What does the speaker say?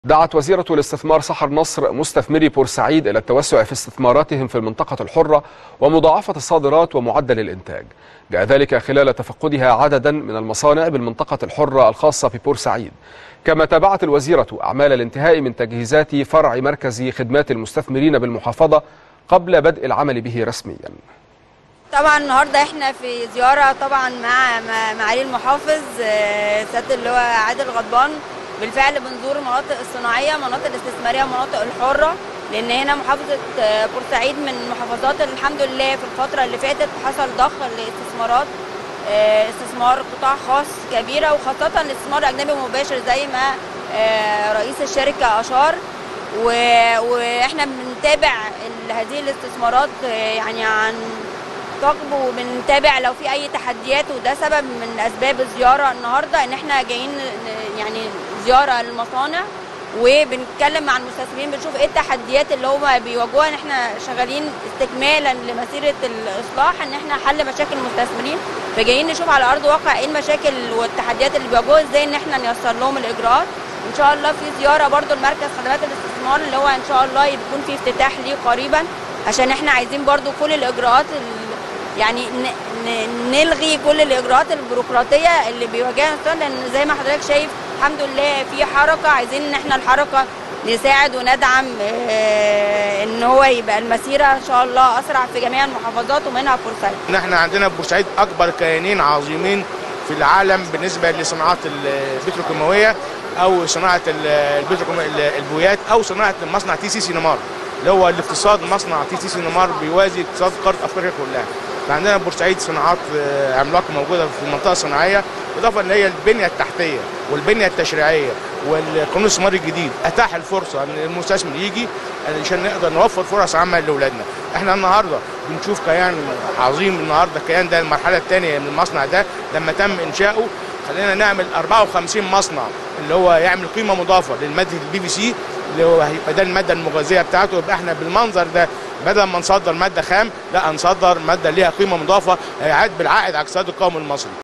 دعت وزيرة الاستثمار سحر نصر مستثمري بورسعيد إلى التوسع في استثماراتهم في المنطقة الحرة ومضاعفة الصادرات ومعدل الإنتاج جاء ذلك خلال تفقدها عددا من المصانع بالمنطقة الحرة الخاصة ببورسعيد كما تابعت الوزيرة أعمال الانتهاء من تجهيزات فرع مركز خدمات المستثمرين بالمحافظة قبل بدء العمل به رسميا طبعا النهارده احنا في زياره طبعا مع مع معالي المحافظ آه، سياده اللواء عادل غضبان بالفعل بنزور المناطق الصناعيه مناطق الاستثماريه مناطق الحره لان هنا محافظه آه، بورسعيد من المحافظات اللي الحمد لله في الفتره اللي فاتت حصل ضخ لاستثمارات آه، استثمار قطاع خاص كبيره وخاصه الاستثمار الاجنبي المباشر زي ما آه، رئيس الشركه اشار و- واحنا بنتابع ال- هذه الاستثمارات آه، يعني عن ثقب وبنتابع لو في اي تحديات وده سبب من اسباب الزياره النهارده ان احنا جايين ن- يعني زياره للمصانع وبنتكلم مع المستثمرين بنشوف ايه التحديات اللي هم بيواجهوها ان احنا شغالين استكمالا لمسيره الاصلاح ان احنا حل مشاكل المستثمرين فجايين نشوف على ارض واقع ايه المشاكل والتحديات اللي بيواجهوها ازاي ان احنا نيسر لهم الاجراءات ان شاء الله في زياره برضو لمركز خدمات الاستثمار اللي هو ان شاء الله يكون في افتتاح ليه قريبا عشان احنا عايزين برضو كل الاجراءات ال- يعني ن- ن- نلغي كل الاجراءات البيروقراطيه اللي بيواجهها الانسان لان زي ما حضرتك شايف الحمد لله في حركه عايزين ان احنا الحركه نساعد وندعم آه، ان هو يبقى المسيره ان شاء الله اسرع في جميع المحافظات ومنها بورسعيد ان احنا عندنا في بورسعيد اكبر كيانين عظيمين في العالم بالنسبه لصناعات البتروكيماويه او صناعه ال- البتروكيما ال- البويات او صناعه مصنع تي سي سينمار اللي هو الاقتصاد مصنع تي سي سينمار بيوازي اقتصاد قاره افريقيا كلها فعندنا في بورسعيد صناعات آه، عملاقه موجوده في المنطقه الصناعيه اضافه ان هي البنيه التحتيه والبنيه التشريعيه والقانون الاستثماري الجديد اتاح الفرصه ان المستثمر يجي عشان نقدر نوفر فرص عمل لاولادنا احنا النهارده بنشوف كيان عظيم النهارده الكيان ده المرحله الثانيه من المصنع ده لما تم انشاؤه خلينا نعمل 54 مصنع اللي هو يعمل قيمه مضافه للماده البي في سي اللي هو هيبقى ده الماده المغذيه بتاعته يبقى احنا بالمنظر ده بدل ما نصدر ماده خام لا هنصدر ماده ليها قيمه مضافه هيعاد بالعائد على الاقتصاد القومي المصري